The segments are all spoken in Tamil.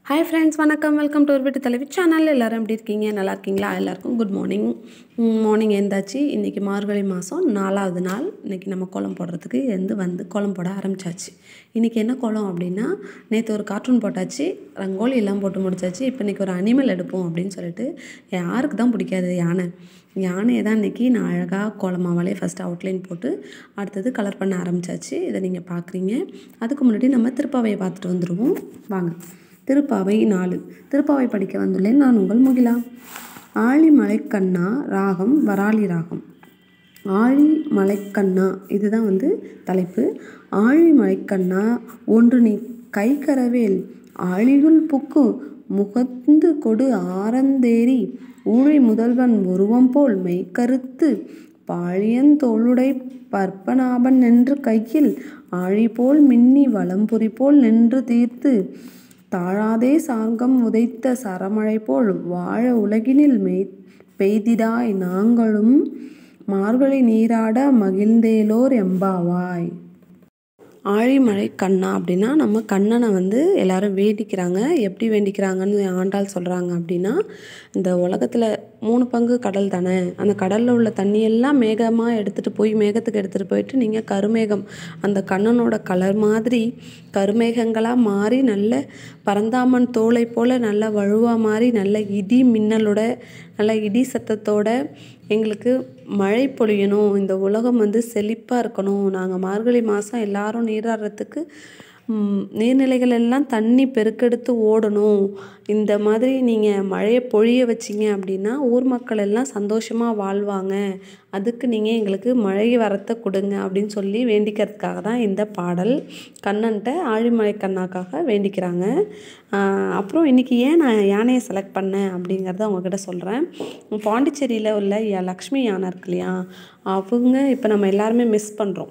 ஹாய் ஃப்ரெண்ட்ஸ் வணக்கம் வெல்கம் டு ஒரு வீட்டு தலைவி சேனல் எல்லோரும் எப்படி இருக்கீங்க நல்லா இருக்கீங்களா எல்லாருக்கும் குட் மார்னிங் மார்னிங் எழுந்தாச்சு இன்றைக்கி மார்கழி மாதம் நாலாவது நாள் இன்றைக்கி நம்ம கோலம் போடுறதுக்கு எந்து வந்து கோலம் போட ஆரம்பிச்சாச்சு இன்றைக்கி என்ன கோலம் அப்படின்னா நேற்று ஒரு கார்ட்டூன் போட்டாச்சு ரங்கோலி எல்லாம் போட்டு முடிச்சாச்சு இப்போ இன்றைக்கி ஒரு அனிமல் எடுப்போம் அப்படின்னு சொல்லிட்டு யாருக்கு தான் பிடிக்காது யானை யானையை தான் இன்றைக்கி நான் அழகாக கோலமாவாலே ஃபஸ்ட்டு அவுட்லைன் போட்டு அடுத்தது கலர் பண்ண ஆரம்பிச்சாச்சு இதை நீங்கள் பார்க்குறீங்க அதுக்கு முன்னாடி நம்ம திருப்பாவையை பார்த்துட்டு வந்துடுவோம் வாங்க திருப்பாவை நாலு திருப்பாவை படிக்க வந்துள்ளேன் நான் உங்கள் முகிலா ஆழிமலைக்கண்ணா ராகம் வராளி ராகம் ஆழி மலைக்கண்ணா இதுதான் வந்து தலைப்பு ஆழி மலைக்கண்ணா ஒன்று நீ கைக்கரவேல் ஆழியுள் புக்கு முகந்து கொடு ஆரந்தேரி ஊழி முதல்வன் உருவம் போல் மெய்கருத்து பாழியந்தோளுடை பற்பநாபன் நின்று கையில் ஆழி போல் மின்னி வலம்புரி போல் நின்று தீர்த்து தாழாதே சார்கம் உதைத்த சரமழை போல் வாழ உலகினில் மெய் பெய்திடாய் நாங்களும் மார்கழி நீராட மகிழ்ந்தேலோர் எம்பாவாய் ஆழிமழை கண்ணா அப்படின்னா நம்ம கண்ணனை வந்து எல்லாரும் வேண்டிக்கிறாங்க எப்படி வேண்டிக்கிறாங்கன்னு ஆண்டாள் சொல்கிறாங்க அப்படின்னா இந்த உலகத்தில் மூணு பங்கு கடல் தானே அந்த கடலில் உள்ள தண்ணியெல்லாம் மேகமாக எடுத்துகிட்டு போய் மேகத்துக்கு எடுத்துகிட்டு போயிட்டு நீங்கள் கருமேகம் அந்த கண்ணனோட கலர் மாதிரி கருமேகங்களாக மாறி நல்ல பரந்தாமன் தோலை போல் நல்ல வழுவாக மாறி நல்ல இடி மின்னலோட நல்ல இடி சத்தத்தோட எங்களுக்கு மழை பொழியணும் இந்த உலகம் வந்து செழிப்பாக இருக்கணும் நாங்கள் மார்கழி மாதம் எல்லாரும் நீராடுறதுக்கு நீர்நிலைகள் எல்லாம் தண்ணி பெருக்கெடுத்து ஓடணும் இந்த மாதிரி நீங்கள் மழையை பொழிய வச்சிங்க அப்படின்னா ஊர் மக்கள் எல்லாம் சந்தோஷமாக வாழ்வாங்க அதுக்கு நீங்கள் எங்களுக்கு மழை வரத்தை கொடுங்க அப்படின்னு சொல்லி வேண்டிக்கிறதுக்காக தான் இந்த பாடல் கண்ணன்ட்ட ஆழிமலை கண்ணாக்காக வேண்டிக்கிறாங்க அப்புறம் இன்றைக்கி ஏன் நான் யானையை செலக்ட் பண்ணேன் அப்படிங்கிறத உங்ககிட்ட சொல்கிறேன் பாண்டிச்சேரியில் உள்ள லக்ஷ்மி யானை இருக்கு இல்லையா அவங்க இப்போ நம்ம எல்லாருமே மிஸ் பண்ணுறோம்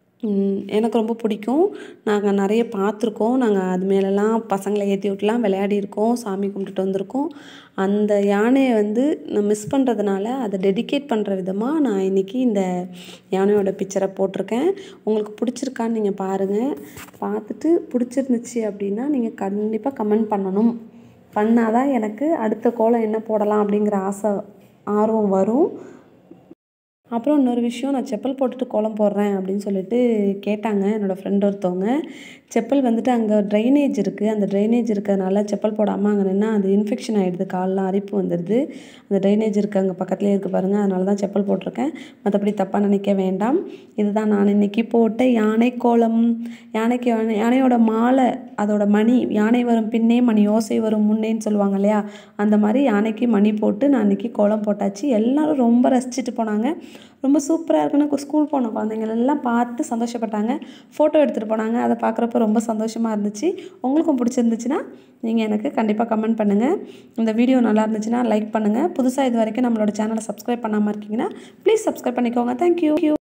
எனக்கு ரொம்ப பிடிக்கும் நாங்கள் நிறைய பார்த்துருக்கோம் நாங்கள் அது மேலெலாம் பசங்களை ஏற்றி விட்டுலாம் விளையாடிருக்கோம் சாமி கும்பிட்டுட்டு வந்திருக்கோம் அந்த யானையை வந்து நான் மிஸ் பண்ணுறதுனால அதை டெடிகேட் பண்ணுற விதமாக நான் இன்றைக்கி இந்த யானையோட பிக்சரை போட்டிருக்கேன் உங்களுக்கு பிடிச்சிருக்கான்னு நீங்கள் பாருங்கள் பார்த்துட்டு பிடிச்சிருந்துச்சி அப்படின்னா நீங்கள் கண்டிப்பாக கமெண்ட் பண்ணணும் பண்ணால் தான் எனக்கு அடுத்த கோலம் என்ன போடலாம் அப்படிங்கிற ஆசை ஆர்வம் வரும் அப்புறம் இன்னொரு விஷயம் நான் செப்பல் போட்டுட்டு கோலம் போடுறேன் அப்படின்னு சொல்லிட்டு கேட்டாங்க என்னோடய ஃப்ரெண்ட் ஒருத்தவங்க செப்பல் வந்துட்டு அங்கே ட்ரைனேஜ் இருக்குது அந்த ட்ரைனேஜ் இருக்கிறதுனால செப்பல் போடாமல் அங்கே நின்னா அது இன்ஃபெக்ஷன் ஆகிடுது காலெலாம் அரிப்பு வந்துடுது அந்த ட்ரைனேஜ் இருக்குது அங்கே பக்கத்துலேயே இருக்குது பாருங்கள் அதனால தான் செப்பல் போட்டிருக்கேன் மற்றபடி தப்பாக நினைக்க வேண்டாம் இதுதான் நான் இன்றைக்கி போட்ட யானை கோலம் யானைக்கு யானை யானையோட மாலை அதோட மணி யானை வரும் பின்னே மணி ஓசை வரும் முன்னேன்னு சொல்லுவாங்க இல்லையா அந்த மாதிரி யானைக்கு மணி போட்டு நான் இன்றைக்கி கோலம் போட்டாச்சு எல்லோரும் ரொம்ப ரசிச்சுட்டு போனாங்க ரொம்ப சூப்பராக இருக்குன்னு ஸ்கூல் போன குழந்தைங்கள் எல்லாம் பார்த்து சந்தோஷப்பட்டாங்க ஃபோட்டோ எடுத்துகிட்டு போனாங்க அதை பார்க்குறப்ப ரொம்ப சந்தோஷமாக இருந்துச்சு உங்களுக்கும் பிடிச்சிருந்துச்சுன்னா நீங்கள் எனக்கு கண்டிப்பாக கமெண்ட் பண்ணுங்கள் இந்த வீடியோ நல்லா இருந்துச்சுன்னா லைக் பண்ணுங்கள் புதுசாக இது வரைக்கும் நம்மளோட சேனலை சப்ஸ்கிரைப் பண்ணாமல் இருக்கீங்கன்னா ப்ளீஸ் சப்ஸ்கிரைப் பண்ணிக்கோங்க தேங்க்யூ